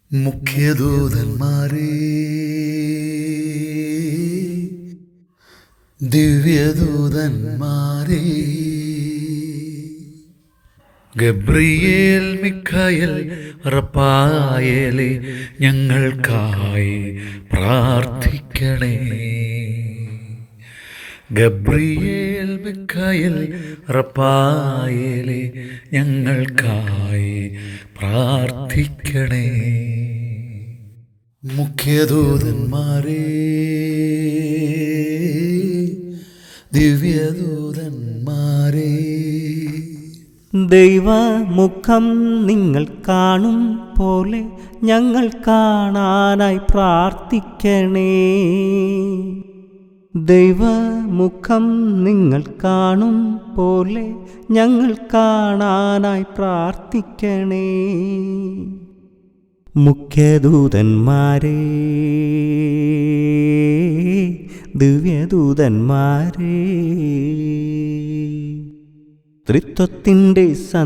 മുഖ്യദൂതന്മാരേ ദിവ്യദൂതന്മാരേ Gabriel Mikhael റപ്പായേലെ ഞങ്ങൾക്കായി പ്രാർത്ഥിക്കണേ Gabriel Mikhael റപ്പായേലെ ഞങ്ങൾക്കായി പ്രാർത്ഥിക്കണേ മുഖ്യദൂതന്മാരേ ദിവ്യദൂതന്മാരേ ദൈവമുഖം നിങ്ങൾ കാണും പോലെ ഞങ്ങൾ കാണാനായി പ്രാർത്ഥിക്കണേ ദൈവമുഖം നിങ്ങൾ കാണും പോലെ ഞങ്ങൾ കാണാനായി പ്രാർത്ഥിക്കണേ മുഖ്യദൂതന്മാരേ ദിവ്യദൂതന്മാരേ ത്രിത്വത്തിൻ്റെ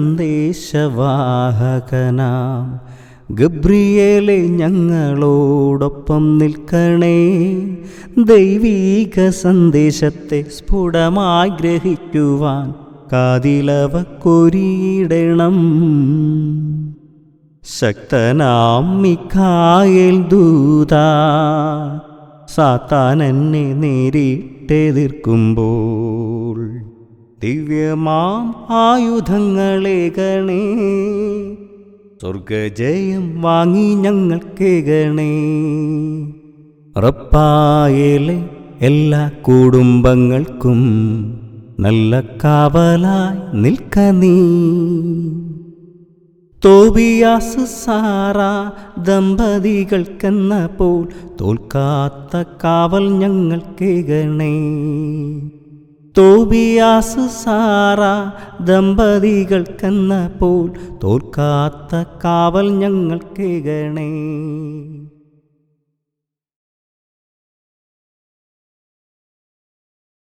സന്ദേശവാഹകനാം ഗബ്രിയേലെ ഞങ്ങളോടൊപ്പം നിൽക്കണേ ദൈവീക സന്ദേശത്തെ സ്ഫുടമായി ഗ്രഹിക്കുവാൻ കാതിലവ കൊരിയിടണം ശക്തനാം മിഖായേൽ ദൂത സാത്താൻ എന്നെ നേരിട്ടെതിർക്കുമ്പോൾ ദിവ്യമാം ആയുധങ്ങളേകണേ സ്വർഗജയം വാങ്ങി ഞങ്ങൾക്കേകണേ റപ്പായേലെ എല്ലാ കുടുംബങ്ങൾക്കും നല്ല കാവലായി നിൽക്ക നീ തോബിയാസ് സാറ ദമ്പതികൾക്കെന്ന പോൽ തോൽക്കാത്ത കാവൽ ഞങ്ങൾക്കേകണേ തോബിയാസ് സാറ ദമ്പതികൾക്കെന്ന പോൽ തോൽക്കാത്ത കാവൽ ഞങ്ങൾക്കേകണേ